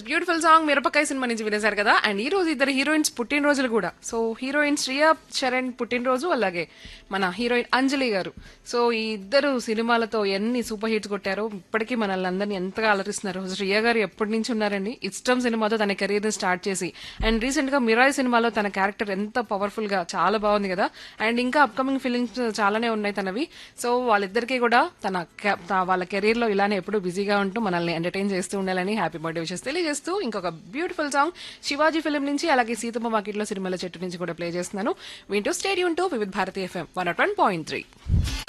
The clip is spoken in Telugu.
బ్యూటిఫుల్ సాంగ్ మిరపకాయ సినిమా నుంచి వినేశారు కదా అండ్ ఈ రోజు ఇద్దరు హీరోయిన్స్ పుట్టినరోజులు కూడా సో హీరోయిన్ శ్రియా చరణ్ పుట్టినరోజు అలాగే మన హీరోయిన్ అంజలి గారు సో ఈ ఇద్దరు సినిమాలతో ఎన్ని సూపర్ హిట్స్ కొట్టారో ఇప్పటికీ మనల్ని అందరినీ ఎంతగా అలరిస్తున్నారు శ్రియా గారు ఎప్పటి నుంచి ఉన్నారండి ఇష్టం సినిమాతో తన కెరీర్ ని స్టార్ట్ చేసి అండ్ రీసెంట్ గా మిరాయ్ సినిమాలో తన క్యారెక్టర్ ఎంత పవర్ఫుల్ గా చాలా బాగుంది కదా అండ్ ఇంకా అప్కమింగ్ ఫిలిమ్స్ చాలానే ఉన్నాయి తనవి సో వాళ్ళిద్దరికీ కూడా తన క- త- వాళ్ళ కెరీర్ లో ఇలానే ఎప్పుడూ బిజీగా ఉంటూ మనల్ని ఎంటర్టైన్ చేస్తూ ఉండాలని హ్యాపీ బర్త్డే విషెస్ తెలియజేస్తూ ఇంకొక బ్యూటిఫుల్ సాంగ్ శివాజీ ఫిలిం నుంచి అలాగే సీతమ్మ వాకిట్లో సినిమాల చెట్టు నుంచి కూడా ప్లే చేస్తున్నాను వింటూ stay tuned to Vividh Bharati FM one point three